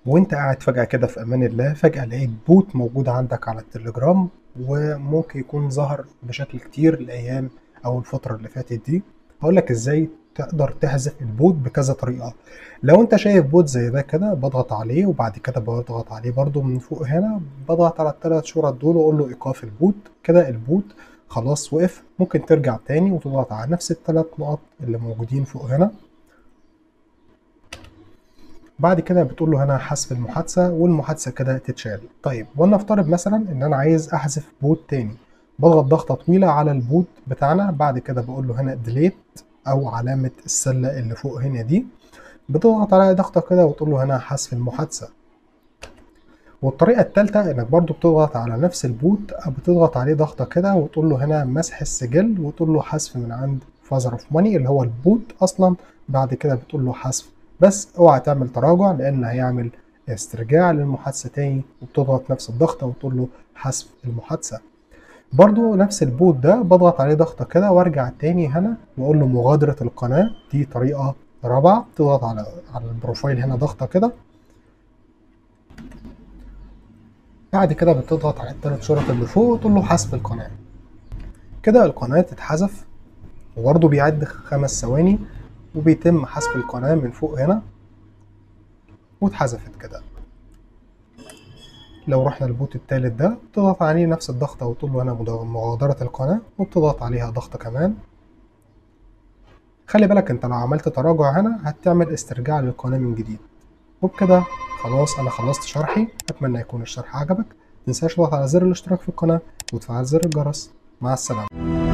وانت قاعد فجأة كده في امان الله فجأة لقيت بوت موجود عندك على التليجرام وممكن يكون ظهر بشكل كتير الايام او الفترة اللي فاتت دي هقول لك ازاي تقدر تحذف البوت بكذا طريقة لو انت شايف بوت زي ده كده بضغط عليه وبعد كده بضغط عليه برضو من فوق هنا بضغط على الثلاث شرط دول واقول له ايقاف البوت كده البوت خلاص وقف ممكن ترجع تاني وتضغط على نفس الثلاث نقط اللي موجودين فوق هنا بعد كده بتقول له هنا حذف المحادثة والمحادثة كده تتشال طيب ولنفترض مثلا ان انا عايز احذف بوت تاني بضغط ضغطة طويلة على البوت بتاعنا بعد كده بقول له هنا ديليت او علامة السلة اللي فوق هنا دي بتضغط عليها ضغطة كده وتقول له هنا حذف المحادثة والطريقة التالتة انك برضو بتضغط على نفس البوت او بتضغط عليه ضغطة كده وتقول له هنا مسح السجل وتقول له حذف من عند فازر اوف ماني اللي هو البوت اصلا بعد كده بتقول له حذف بس اوعى تعمل تراجع لان هيعمل استرجاع للمحادثة تاني وبتضغط نفس الضغطة وتقول له حذف المحادثة برضو نفس البوت ده بضغط عليه ضغطة كده وارجع تاني هنا واقول له مغادرة القناة دي طريقة رابعة بتضغط على على البروفايل هنا ضغطة كده بعد كده بتضغط على الثلاث شرط اللي فوق وتقول له حذف القناة كده القناة تتحذف وبرضه بيعد خمس ثواني وبيتم حذف القناة من فوق هنا واتحذفت كده لو رحنا البوت التالت ده بتضغط عليه نفس الضغطة وتقول له هنا مغادرة القناة وبتضغط عليها ضغطة كمان خلي بالك انت لو عملت تراجع هنا هتعمل استرجاع للقناة من جديد وبكده خلاص انا خلصت شرحي اتمنى يكون الشرح عجبك متنساش تضغط على زر الاشتراك في القناة وتفعل زر الجرس مع السلامة